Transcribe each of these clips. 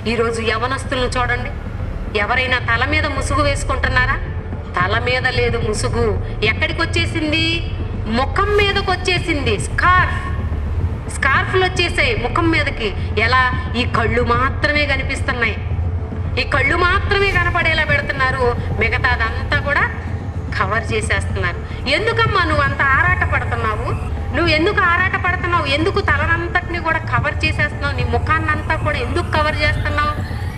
ఈరోజు యవనస్తులను చూడండి ఎవరైనా తల మీద ముసుగు వేసుకుంటున్నారా తల మీద లేదు ముసుగు ఎక్కడికి వచ్చేసింది ముఖం మీదకి వచ్చేసింది స్కార్ఫ్ స్కార్ఫ్లు వచ్చేసాయి ముఖం మీదకి ఎలా ఈ కళ్ళు మాత్రమే కనిపిస్తున్నాయి ఈ కళ్ళు మాత్రమే కనపడేలా పెడుతున్నారు మిగతాదంతా కూడా కవర్ చేసేస్తున్నారు ఎందుకమ్మా నువ్వు అంత ఆరాట పడుతున్నావు నువ్వు ఎందుకు ఆరాట పడుతున్నావు ఎందుకు తలనంతటిని కూడా కవర్ చేసేస్తున్నావు నీ ముఖాన్నంతా కూడా ఎందుకు కవర్ చేస్తున్నావు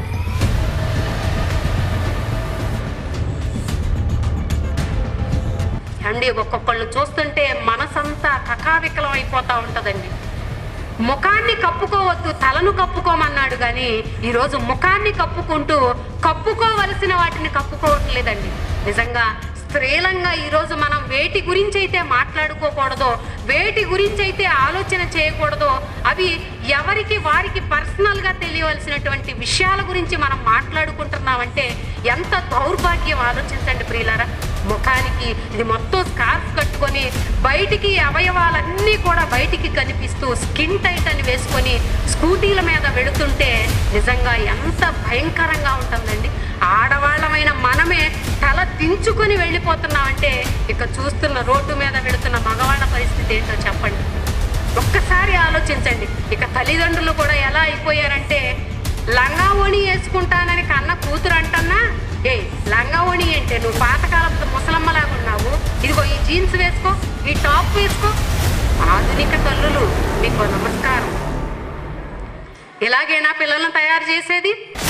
అండి ఒక్కొక్కళ్ళు చూస్తుంటే మనసంతా కకావికలం అయిపోతా ఉంటుందండి ముఖాన్ని కప్పుకోవద్దు తలను కప్పుకోమన్నాడు కానీ ఈరోజు ముఖాన్ని కప్పుకుంటూ కప్పుకోవలసిన వాటిని కప్పుకోవట్లేదండి నిజంగా స్త్రీలంగా ఈరోజు మనం వేటి గురించి అయితే మాట్లాడుకోకూడదో వేటి గురించి అయితే ఆలోచన చేయకూడదో అవి ఎవరికి వారికి పర్సనల్గా తెలియవలసినటువంటి విషయాల గురించి మనం మాట్లాడుకుంటున్నామంటే ఎంత దౌర్భాగ్యం ఆలోచించండి ప్రియులారా ముఖానికి ఇది మొత్తం స్కార్ఫ్ కట్టుకొని బయటికి అవయవాలన్నీ కూడా బయటికి కనిపిస్తూ స్కిన్ టైట్ అని వేసుకొని స్కూటీల మీద వెళుతుంటే నిజంగా ఎంత భయంకరంగా ఉంటుందండి ఆడవాళ్ళమైన మనమే తల దించుకొని వెళ్ళిపోతున్నామంటే ఇక చూస్తున్న రోడ్డు మీద వెళుతున్న మగవాళ్ళ పరిస్థితి ఏంటో చెప్పండి ఒక్కసారి ఆలోచించండి ఇక తల్లిదండ్రులు కూడా ఎలా అయిపోయారంటే లంగా ఓణి వేసుకుంటానని కన్న కూతురు అంటన్నా ఏ లంగా ఓణి అంటే నువ్వు పాతకాలపు ముసలమ్మలాగా ఉన్నావు ఇదిగో ఈ జీన్స్ వేసుకో ఈ టాప్ వేసుకో ఆధునిక తల్లులు మీకు నమస్కారం ఇలాగేనా పిల్లలను తయారు చేసేది